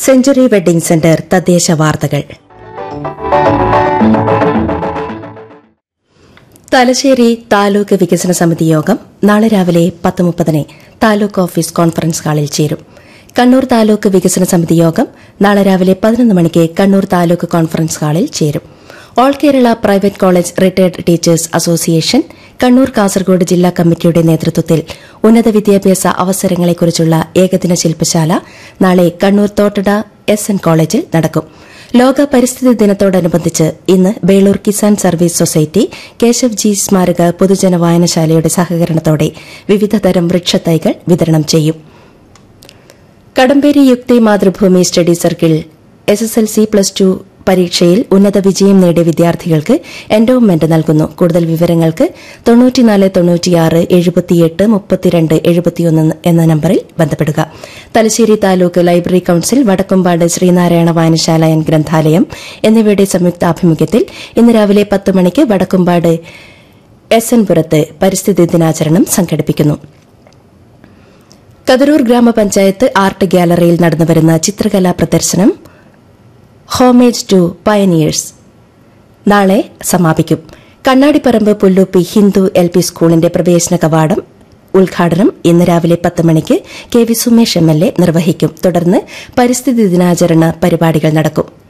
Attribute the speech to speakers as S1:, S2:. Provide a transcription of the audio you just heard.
S1: century wedding centre തദ്ദേശ വാർത്തകൾ തലശ്ശേരി താലൂക്ക് വികസന സമിതി യോഗം നാളെ രാവിലെ പത്ത് മുപ്പതിന് താലൂക്ക് ഓഫീസ് കോൺഫറൻസ് ഹാളിൽ ചേരും കണ്ണൂർ താലൂക്ക് വികസന സമിതി യോഗം നാളെ രാവിലെ പതിനൊന്ന് മണിക്ക് കണ്ണൂർ താലൂക്ക് കോൺഫറൻസ് ഹാളിൽ ചേരും all Kerala private college retired teachers association Kannur Kasaragod ജില്ലാ കമ്മിറ്റിയുടെ നേതൃത്വത്തിൽ ഉന്നത വിദ്യാഭ്യാസ അവസരങ്ങളെക്കുറിച്ചുള്ള ഏകദിന ശില്പശാല നാളെ കണ്ണൂർ തോട്ടട എസ് എൻ കോളേജിൽ നടക്കും ലോക പരിസ്ഥിതി ദിനത്തോടനുബന്ധിച്ച് ഇന്ന് ബേളൂർ കിസാൻ സർവീസ് സൊസൈറ്റി കേശവ് ജി സ്മാരക പൊതുജന വായനശാലയുടെ സഹകരണത്തോടെ വിവിധതരം വൃക്ഷത്തൈകൾ വിതരണം ചെയ്യും Kadamberi Yukti Mathrubhumi study circle S S L C plus two പരീക്ഷയിൽ ഉന്നത വിജയം നേടിയ വിദ്യാർത്ഥികൾക്ക് എൻഡോവ്മെന്റ് നൽകുന്നു കൂടുതൽ വിവരങ്ങൾക്ക് തൊണ്ണൂറ്റിനാല് തൊണ്ണൂറ്റിയാറ് എഴുപത്തിയെട്ട് മുപ്പത്തിരണ്ട് എഴുപത്തിയൊന്ന് എന്ന നമ്പറിൽ ബന്ധപ്പെടുക തലശ്ശേരി താലൂക്ക് ലൈബ്രറി കൌൺസിൽ വടക്കുംപാട് ശ്രീനാരായണ വായനശാല ആൻഡ് ഗ്രന്ഥാലയം എന്നിവയുടെ സംയുക്താഭിമുഖ്യത്തിൽ ഇന്ന് രാവിലെ പത്ത് മണിക്ക് വടക്കുംപാട് എസ് എൻ പുരത്ത് പരിസ്ഥിതി ദിനാചരണം സംഘടിപ്പിക്കുന്നു കതിരൂർ ഗ്രാമപഞ്ചായത്ത് ആർട്ട് ഗ്യാലറിയിൽ നടന്നുവരുന്ന ചിത്രകലാ പ്രദർശനം ഹോമേജ് ടു പയനിയേഴ്സ് നാളെ സമാപിക്കും കണ്ണാടിപ്പറമ്പ് പുല്ലൂപ്പി ഹിന്ദു എൽ പി സ്കൂളിന്റെ പ്രവേശന കവാടം ഉദ്ഘാടനം ഇന്ന് രാവിലെ പത്ത് മണിക്ക് K V Sumesh M L A നിർവഹിക്കും തുടർന്ന് പരിസ്ഥിതി ദിനാചരണ പരിപാടികൾ നടക്കും